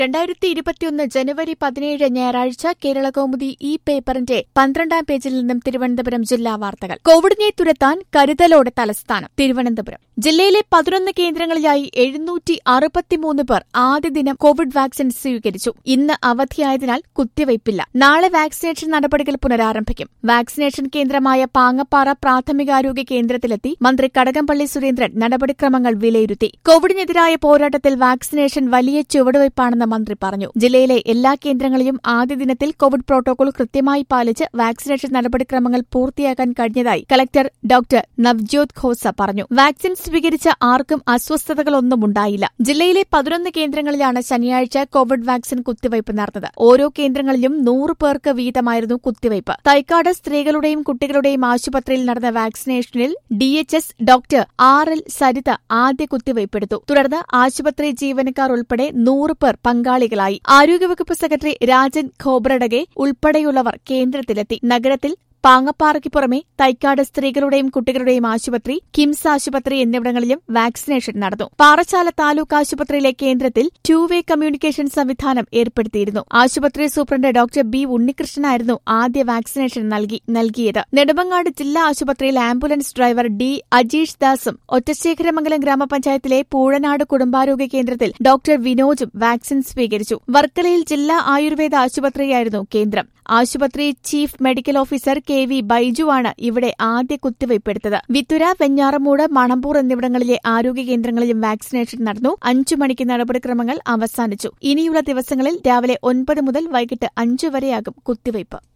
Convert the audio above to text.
രണ്ടായിരത്തി ഇരുപത്തിയൊന്ന് ജനുവരി പതിനേഴ് ഞായറാഴ്ച കേരള കൗമുദി ഈ പേപ്പറിന്റെ പന്ത്രണ്ടാം പേജിൽ നിന്നും തിരുവനന്തപുരം ജില്ലാ വാർത്തകൾ കോവിഡിനെ തുരത്താൻ കരുതലോടെ തലസ്ഥാനം തിരുവനന്തപുരം ജില്ലയിലെ പതിനൊന്ന് കേന്ദ്രങ്ങളിലായി എഴുന്നൂറ്റി അറുപത്തിമൂന്ന് പേർ ആദ്യ ദിനം കോവിഡ് വാക്സിൻ സ്വീകരിച്ചു ഇന്ന് അവധിയായതിനാൽ കുത്തിവയ്പില്ല നാളെ വാക്സിനേഷൻ നടപടികൾ പുനരാരംഭിക്കും വാക്സിനേഷൻ കേന്ദ്രമായ പാങ്ങപ്പാറ പ്രാഥമികാരോഗ്യ കേന്ദ്രത്തിലെത്തി മന്ത്രി കടകംപള്ളി സുരേന്ദ്രൻ നടപടിക്രമങ്ങൾ വിലയിരുത്തി കോവിഡിനെതിരായ പോരാട്ടത്തിൽ വാക്സിനേഷൻ വലിയ ചുവടുവയ്പാണെന്ന് മന്ത്രി പറഞ്ഞു ജില്ലയിലെ എല്ലാ കേന്ദ്രങ്ങളിലും ആദ്യ ദിനത്തിൽ കോവിഡ് പ്രോട്ടോകോൾ കൃത്യമായി പാലിച്ച് വാക്സിനേഷൻ നടപടിക്രമങ്ങൾ പൂർത്തിയാക്കാൻ കഴിഞ്ഞതായി കളക്ടർ ഡോക്ടർ നവ്ജ്യോത് ഖോസ പറഞ്ഞു വാക്സിൻ സ്വീകരിച്ച ആർക്കും അസ്വസ്ഥതകളൊന്നും ഉണ്ടായില്ല ജില്ലയിലെ പതിനൊന്ന് കേന്ദ്രങ്ങളിലാണ് ശനിയാഴ്ച കോവിഡ് വാക്സിൻ കുത്തിവയ്പ് നടന്നത് ഓരോ കേന്ദ്രങ്ങളിലും നൂറ് പേർക്ക് വീതമായിരുന്നു കുത്തിവയ്പ് തൈക്കാട് സ്ത്രീകളുടെയും കുട്ടികളുടെയും ആശുപത്രിയിൽ നടന്ന വാക്സിനേഷനിൽ DHS doctor R L Saritha ആദ്യ കുത്തിവയ്പ്പെടുത്തു തുടർന്ന് ആശുപത്രി ജീവനക്കാർ ഉൾപ്പെടെ നൂറ് പേർ പങ്കാളികളായി ആരോഗ്യവകുപ്പ് സെക്രട്ടറി രാജൻ ഖോബ്രഡഗെ ഉൾപ്പെടെയുള്ളവർ കേന്ദ്രത്തിലെത്തി നഗരത്തിൽ പാങ്ങപ്പാറയ്ക്ക് പുറമെ തൈക്കാട് സ്ത്രീകളുടെയും കുട്ടികളുടെയും ആശുപത്രി കിംസ് ആശുപത്രി എന്നിവിടങ്ങളിലും വാക്സിനേഷൻ നടന്നു പാറശാല താലൂക്ക് ആശുപത്രിയിലെ കേന്ദ്രത്തിൽ ടു വേ കമ്മ്യൂണിക്കേഷൻ സംവിധാനം ഏർപ്പെടുത്തിയിരുന്നു ആശുപത്രി സൂപ്രണ്ട് ഡോക്ടർ ബി ഉണ്ണികൃഷ്ണനായിരുന്നു ആദ്യ വാക്സിനേഷൻ നൽകി നൽകിയത് നെടുമങ്ങാട് ജില്ലാ ആശുപത്രിയിൽ ആംബുലൻസ് ഡ്രൈവർ ഡി അജീഷ് ദാസും ഒറ്റശേഖരമംഗലം ഗ്രാമപഞ്ചായത്തിലെ പൂഴനാട് കുടുംബാരോഗ്യ കേന്ദ്രത്തിൽ ഡോക്ടർ വിനോജും വാക്സിൻ സ്വീകരിച്ചു വർക്കലയിൽ ജില്ലാ ആയുർവേദ ആശുപത്രിയായിരുന്നു കേന്ദ്രം ആശുപത്രി chief medical officer K V ബൈജുവാണ് ഇവിടെ ആദ്യ കുത്തിവയ്പ്പെടുത്തത് വിത്തുര വെഞ്ഞാറമൂട് മണമ്പൂർ എന്നിവിടങ്ങളിലെ ആരോഗ്യ കേന്ദ്രങ്ങളിലും വാക്സിനേഷൻ നടന്നു അഞ്ചു മണിക്ക് നടപടിക്രമങ്ങൾ അവസാനിച്ചു ഇനിയുള്ള ദിവസങ്ങളിൽ രാവിലെ ഒൻപത് മുതൽ വൈകിട്ട് അഞ്ചു വരെയാകും കുത്തിവയ്പ്